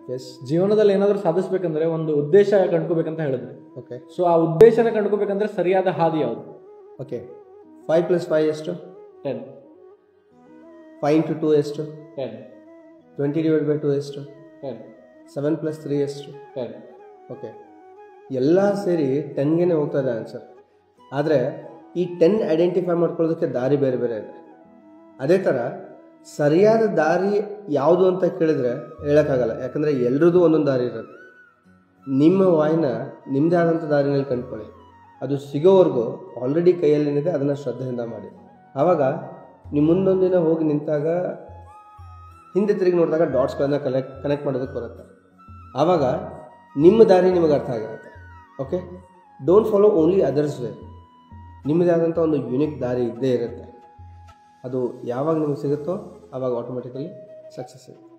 S ಜೀವನದಲ್ಲಿ ಏನಾದರೂ ಸಾಧಿಸ್ಬೇಕಂದ್ರೆ ಒಂದು ಉದ್ದೇಶ ಕಂಡ್ಕೋಬೇಕಂತ ಹೇಳಿದ್ರೆ ಓಕೆ ಸೊ ಆ ಉದ್ದೇಶನ ಕಂಡ್ಕೋಬೇಕಂದ್ರೆ ಸರಿಯಾದ ಹಾದಿ ಯಾವುದು ಓಕೆ ಫೈವ್ ಪ್ಲಸ್ ಫೈವ್ ಎಷ್ಟು ಟೆನ್ ಫೈವ್ ಇಂಟು ಟು ಎಷ್ಟು ten twenty divide by two ಎಷ್ಟು ಟೆನ್ ಸೆವೆನ್ ಪ್ಲಸ್ ತ್ರೀ ಎಷ್ಟು ಟೆನ್ ಓಕೆ ಎಲ್ಲ ಸೇರಿ ಟೆನ್ಗೆ ಹೋಗ್ತಾ ಇದೆ ಆನ್ಸರ್ ಆದರೆ ಈ ಟೆನ್ ಐಡೆಂಟಿಫೈ ಮಾಡ್ಕೊಳ್ಳೋದಕ್ಕೆ ದಾರಿ ಬೇರೆ ಬೇರೆ ಇದೆ ಅದೇ ಥರ ಸರಿಯಾದ ದಾರಿ ಯಾವುದು ಅಂತ ಕೇಳಿದ್ರೆ ಹೇಳೋಕ್ಕಾಗಲ್ಲ ಯಾಕಂದರೆ ಎಲ್ರದ್ದು ಒಂದೊಂದು ದಾರಿ ಇರುತ್ತೆ ನಿಮ್ಮ ವಾಯ್ನ ನಿಮ್ಮದೇ ಆದಂಥ ದಾರಿನಲ್ಲಿ ಕಂಡುಕೊಳ್ಳಿ ಅದು ಸಿಗೋವರೆಗೂ ಆಲ್ರೆಡಿ ಕೈಯಲ್ಲೇನಿದೆ ಅದನ್ನು ಶ್ರದ್ಧೆಯಿಂದ ಮಾಡಿ ಆವಾಗ ನೀವು ಮುಂದೊಂದಿನ ಹೋಗಿ ನಿಂತಾಗ ಹಿಂದೆ ತಿರುಗಿ ನೋಡಿದಾಗ ಡಾಟ್ಸ್ಗಳನ್ನ ಕನೆಕ್ಟ್ ಕನೆಕ್ಟ್ ಮಾಡೋದಕ್ಕೆ ಬರುತ್ತೆ ಆವಾಗ ನಿಮ್ಮ ದಾರಿ ನಿಮಗೆ ಅರ್ಥ ಆಗಿರುತ್ತೆ okay don't follow only others way ನಿಮ್ಮದೇ ಆದಂಥ ಒಂದು ಯುನಿಕ್ ದಾರಿ ಇದ್ದೇ ಇರುತ್ತೆ ಅದು ಯಾವಾಗ ನಿಮಗೆ ಸಿಗುತ್ತೋ ಆವಾಗ ಆಟೋಮೆಟಿಕಲಿ ಸಕ್ಸಸ್ ಇರುತ್ತೆ